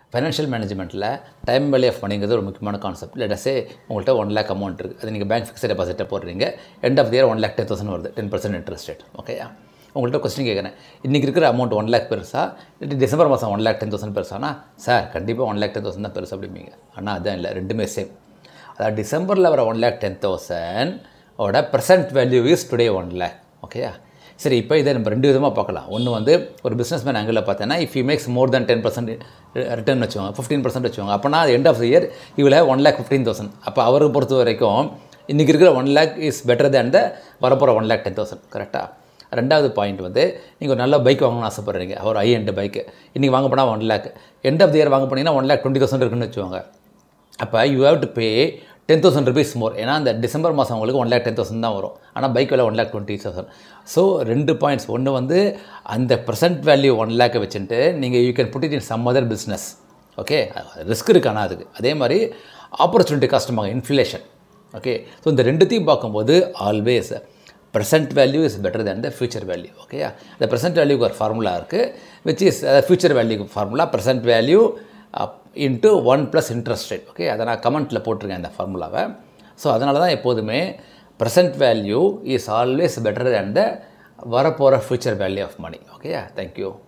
financial மேனேஜ்மெண்ட்டில் time value of மணிங்கிறது ஒரு முக்கியமான கான்செப்ட் லெட்டஸே உங்கள்கிட்ட ஒன் லேக் அமௌண்ட் இருக்குது அது நீங்கள் பேங்க் ஃபிக்ஸட் டெபாசிட்டை போடுறீங்க end of year one lakh ten thousand வருது டென் பர்சன்ட் இன்ட்ரெஸ்ட் ரேட் ஓகேயா உங்கள்கிட்ட கொஸ்டின் கேட்குறேன் இன்றைக்கி இருக்கிற அமௌண்ட் ஒன் லேக் பெருசா இல்லை டிசம்பர் மாதம் ஒன் லேக் டென் தௌசண்ட் பெருசானா சார் கண்டிப்பாக ஒன் லேக் டென் தௌசண்ட் தான் பெருசு அப்படிம்பீங்க ஆனால் அதான் இல்லை ரெண்டுமே சேம் அதாவது டிசம்பரில் வர ஒன் லேக் டென் தௌசண்ட் ஓட present value is today one lakh ஓகேயா சரி இப்போ இதை நம்ம ரெண்டு விதமாக பார்க்கலாம் ஒன்று வந்து ஒரு பிஸ்னஸ் மேன் ஆங்கிளில் பார்த்தேன்னா if you makes more then ten percent return வச்சுக்கோங்க ஃபிஃப்டீன் பர்சன்ட் வச்சுக்கோங்க அப்போனா end of the year it'll one lakh fifteen thousand அப்போ அவருக்கு பொறுத்த வரைக்கும் இன்றைக்கி இருக்கிற one lakh is better than the வரப்போகிற ஒன் லேக் டென் தௌசண்ட் கரெக்டாக ரெண்டாவது பாயிண்ட் வந்து நீங்கள் ஒரு நல்ல பைக் வாங்கணும்னு ஆசைப்பட்றீங்க ஒரு ஐ எண்ட் பைக்கு இன்றைக்கி வாங்க போனால் one lakh end of the year வாங்க போனீங்கன்னா ஒன் லேக் டுவெண்ட்டி தௌசண்ட் இருக்குன்னு வச்சுக்கோங்க அப்போ you have to pay ten thousand rupees more ஏன்னா அந்த டிசம்பர் மாதம் உங்களுக்கு ஒன் லேக் டென் தௌசண்ட் தான் வரும் ஆனால் பைக் விலை one lakh twenty thousand so ரெண்டு பாயிண்ட்ஸ் ஒன்று வந்து அந்த ப்ரெசென்ட் வேல்யூ ஒன் லேக்கை வச்சுட்டு நீங்கள் you can put it in some other business okay risk இருக்கு ஆனால் அதுக்கு அதே மாதிரி ஆப்பர்ச்சுனிட்டி கஷ்டமாக இன்ஃப்ளேஷன் ஓகே ஸோ இந்த ரெண்டுத்தையும் பார்க்கும்போது always present value is better than the future value ஓகேயா இந்த ப்ரெசென்ட் வேல்யூக்கு ஒரு ஃபார்முலா இருக்குது விச் இஸ் ஃபியூச்சர் வேல்யூக்கு formula present value into one plus interest rate okay அதை நான் கமெண்ட்டில் போட்டிருக்கேன் அந்த ஃபார்முலாவை ஸோ அதனால தான் எப்போதுமே present value is always better than the வரப்போகிற ஃபியூச்சர் வேல்யூ ஆஃப் மணி ஓகேயா தேங்க்யூ